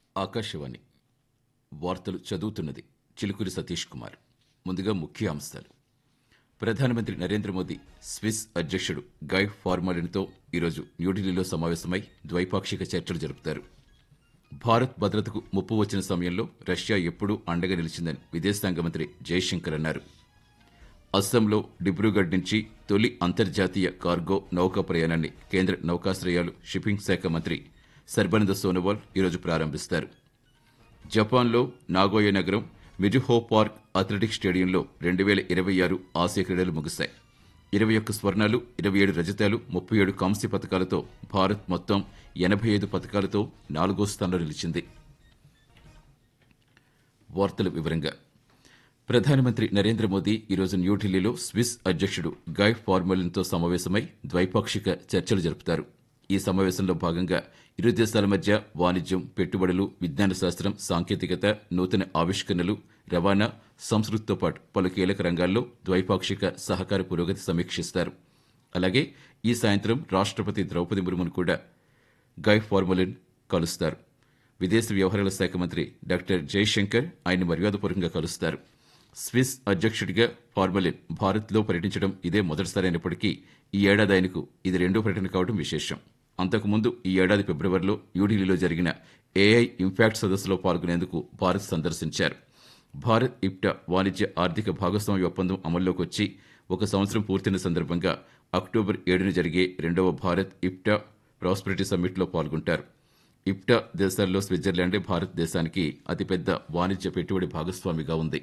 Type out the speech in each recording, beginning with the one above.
ఆకాశవాణి వార్తలు చదువుతున్నది చిలుకూరి సతీష్ కుమార్ ముందుగా ముఖ్య అంశాలు ప్రధానమంత్రి నరేంద్ర మోదీ స్విస్ అధ్యక్షుడు గై ఫార్మాలిన్తో ఈరోజు న్యూఢిల్లీలో సమావేశమై ద్వైపాక్షిక చర్చలు జరుపుతారు భారత్ భద్రతకు ముప్పు వచ్చిన సమయంలో రష్యా ఎప్పుడూ అండగా నిలిచిందని విదేశాంగ మంత్రి జయశంకర్ అన్నారు అస్సాంలో డిబ్రూగఢ్ నుంచి తొలి అంతర్జాతీయ కార్గో నౌకా ప్రయాణాన్ని కేంద్ర నౌకాశ్రయాలు షిప్పింగ్ శాఖ మంత్రి సర్బానంద సోనోవాల్ ఈరోజు ప్రారంభిస్తారు జపాన్లో నాగోయ నగరం మిజుహో పార్క్ అథ్లెటిక్స్ స్టేడియంలో రెండు వేల ఇరవై ఆరు ఆసియా క్రీడలు ముగిశాయి ఇరవై ఒక్క స్వర్ణాలు ఇరవై ఏడు రజతాలు ముప్పై ఏడు కాంస్య పథకాలతో భారత్ మొత్తం ఎనభై ఐదు పథకాలతో నాలుగో స్థానంలో నిలిచింది వార్తల వివరంగా ప్రధానమంత్రి నరేంద్ర మోదీ ఈరోజు న్యూఢిల్లీలో స్విస్ అధ్యక్షుడు గై ఫార్మలిన్తో సమావేశమై ద్వైపాక్షిక చర్చలు జరుపుతారు ఈ సమావేశంలో భాగంగా ఇరు దేశాల మధ్య వాణిజ్యం పెట్టుబడులు విజ్ఞాన శాస్త్రం సాంకేతికత నూతన ఆవిష్కరణలు రవాణా సంస్కృతితో పాటు పలు కీలక రంగాల్లో ద్వైపాక్షిక సహకార పురోగతి సమీక్షిస్తారు అలాగే ఈ సాయంత్రం రాష్ట్రపతి ద్రౌపది ముర్మును కూడా గై ఫార్మలిన్ కలుస్తారు విదేశీ వ్యవహారాల శాఖ మంత్రి డాక్టర్ జయశంకర్ ఆయన మర్యాదపూర్వకంగా కలుస్తారు స్విస్ అధ్యక్షుడిగా ఫార్మలిన్ భారత్లో పర్యటించడం ఇదే మొదటిసారి అయినప్పటికీ ఈ ఏడాది ఆయనకు ఇది రెండో పర్యటన కావడం విశేషం అంతకుముందు ఈ ఏడాది ఫిబ్రవరిలో న్యూఢిల్లీలో జరిగిన ఏఐ ఇంపాక్ట్ సదస్సులో పాల్గొనేందుకు భారత్ సందర్శించారు భారత్ ఇప్టా వాణిజ్య ఆర్థిక భాగస్వామ్య ఒప్పందం అమల్లోకి వచ్చి ఒక సంవత్సరం పూర్తయిన సందర్భంగా అక్టోబర్ ఏడున జరిగే రెండవ భారత్ ఇప్టా ప్రాస్పెరిటీ సమ్మిట్లో పాల్గొంటారు ఇప్టా దేశాల్లో స్విట్జర్లాండే భారతదేశానికి అతిపెద్ద వాణిజ్య పెట్టుబడి భాగస్వామిగా ఉంది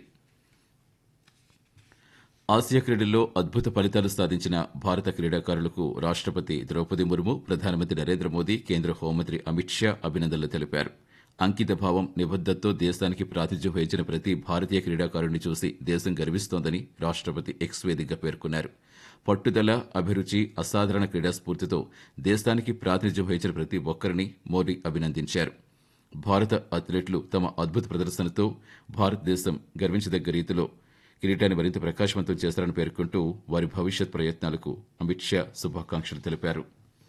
ఆసియా క్రీడల్లో అద్భుత ఫలితాలు సాధించిన భారత క్రీడాకారులకు రాష్ట్రపతి ద్రౌపది ముర్ము ప్రధానమంత్రి నరేంద్ర మోదీ కేంద్ర హోంమంత్రి అమిత్ షా అభినందనలు తెలిపారు అంకిత భావం నిబద్దతతో దేశానికి ప్రాతిథ్యం వహించిన ప్రతి భారతీయ క్రీడాకారుడిని చూసి దేశం గర్విస్తోందని రాష్ట్రపతి ఎక్స్ వేదికగా పేర్కొన్నారు పట్టుదల అభిరుచి అసాధారణ క్రీడా స్ఫూర్తితో దేశానికి ప్రాతినిధ్యం వహించిన ప్రతి ఒక్కరిని మోదీ అభినందించారు భారత అథ్లెట్లు తమ అద్భుత ప్రదర్శనతో భారతదేశం గర్వించదగ్గ రీతిలో కిరీటాన్ని మరింత ప్రకాశవంతం చేస్తారని పేర్కొంటూ వారి భవిష్యత్ ప్రయత్నాలకు అమిత్ షా శుభాకాంక్షలు తెలిపారు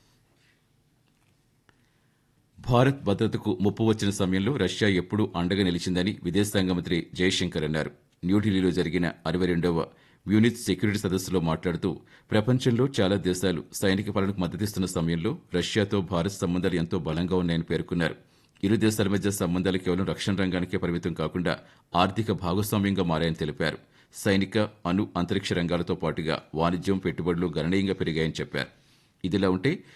భారత్ భద్రతకు ముప్పు వచ్చిన సమయంలో రష్యా ఎప్పుడూ అండగా నిలిచిందని విదేశాంగ మంత్రి జయశంకర్ అన్నారు న్యూఢిల్లీలో జరిగిన అరవై రెండవ మ్యూనిచ్ సెక్యూరిటీ సదస్సులో మాట్లాడుతూ ప్రపంచంలో చాలా దేశాలు సైనిక పాలనకు మద్దతిస్తున్న సమయంలో రష్యాతో భారత్ సంబంధాలు ఎంతో బలంగా ఉన్నాయని పేర్కొన్నారు ఇరు దేశాల మధ్య సంబంధాలు కేవలం రక్షణ రంగానికే పరిమితం కాకుండా ఆర్థిక భాగస్వామ్యంగా మారాయని తెలిపారు సైనిక అణు అంతరిక్ష రంగాలతో పాటుగా వాణిజ్యం పెట్టుబడులు గణనీయంగా పెరిగాయని చెప్పారు ఇదిలా ఉంటే